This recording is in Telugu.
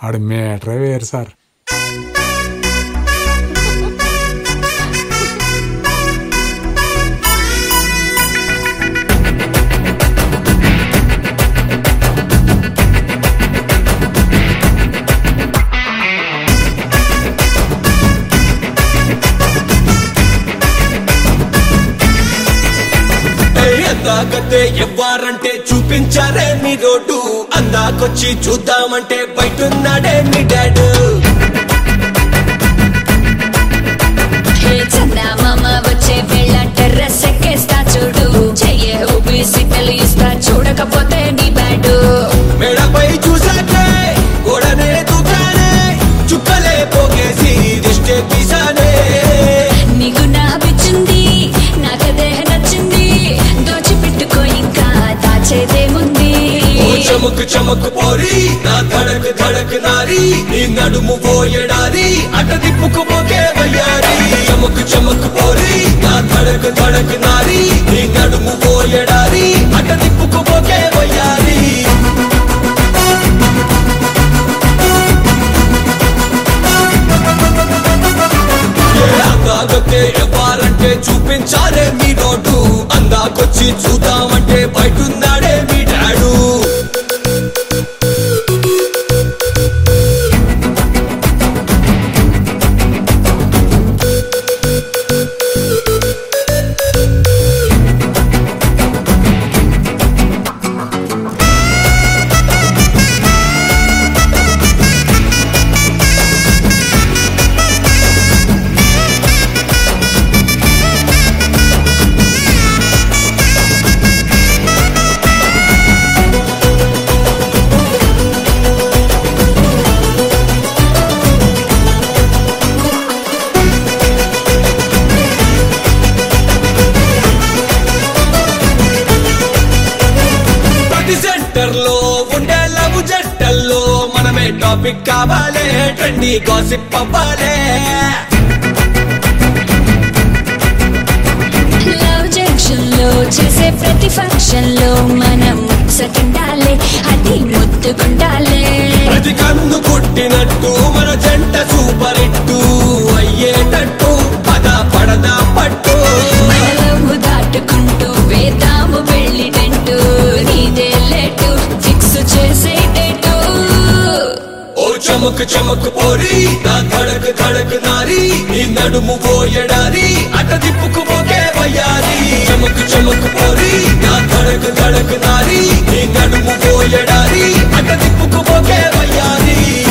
ఆడు మేటరే వేరు సార్ అందాకతే ఎవ్వారంటే చూపించారే మీ రోడ్డు అందాకొచ్చి చూద్దామంటే బయటున్నాడే మీ డాడు హే చందమామ వచ్చే వేళ టెర్రస్ ఎక్కేస్తా చూడు చెయ్యే ఊపి సిగ్నల్ ఇస్తా చూడకపోతే నీ బ్యాడు మెడపై చూసాకే గోడనే దూకానే చుక్కలే పోగేసి దిష్టే తీసానే నీకు నా పిచ్చింది నాకదే నచ్చింది దోచిపెట్టుకో ఇంకా దాచేదేముంది ఓ చమక్ చమక్ పోరి నా ధడక్ ధడక్ నారి నీ నడుము పోయడారి అట దిప్పుకు పోకే వయ్యారి చమక్ చమక్ పోరి నా ధడక్ ధడక్ నారి నీ నడుము పోయడారి అట దిప్పుకు పోకే వయ్యారి ఏ అందాకొచ్చే ఎవ్వారంటే చూపించాలే మీ నోటు అందాకొచ్చి చూద్దామంటే బయటున్నాడే మీ డాడు ప్రతి సెంటర్ లో ఉండే లవ్ జట్టల్లో మనమే టాపిక్ కావాలే ట్రెండీ గాసిప్ అవ్వాలే లవ్ జంక్షన్ లో చేసే ప్రతి ఫంక్షన్ లో మనం సకిండాలే అది ముద్దుకుండాలే ప్రతి కన్ను కొట్టినట్టు మన జంట సూపర్ హిట్టు అయ్యేటట్టు పద పడదా పట్టు మన లవ్ దాటుకుంటూ వేదాము వెళ్ళినట్టు నీదే లేటు ఫిక్స్ చేసేటట్టు ఓ చమక్ చమక్ పోరి నా ధడక్ ధడక్ నారి నీ నడుము పోయడారి అట దిప్పుకు పోకే వయ్యారి చమక్ చమక్ పోరి నా ధడక్ ధడక్ నారి నీ నడుము పోయడారి అట దిప్పుకు పోకే వయ్యారి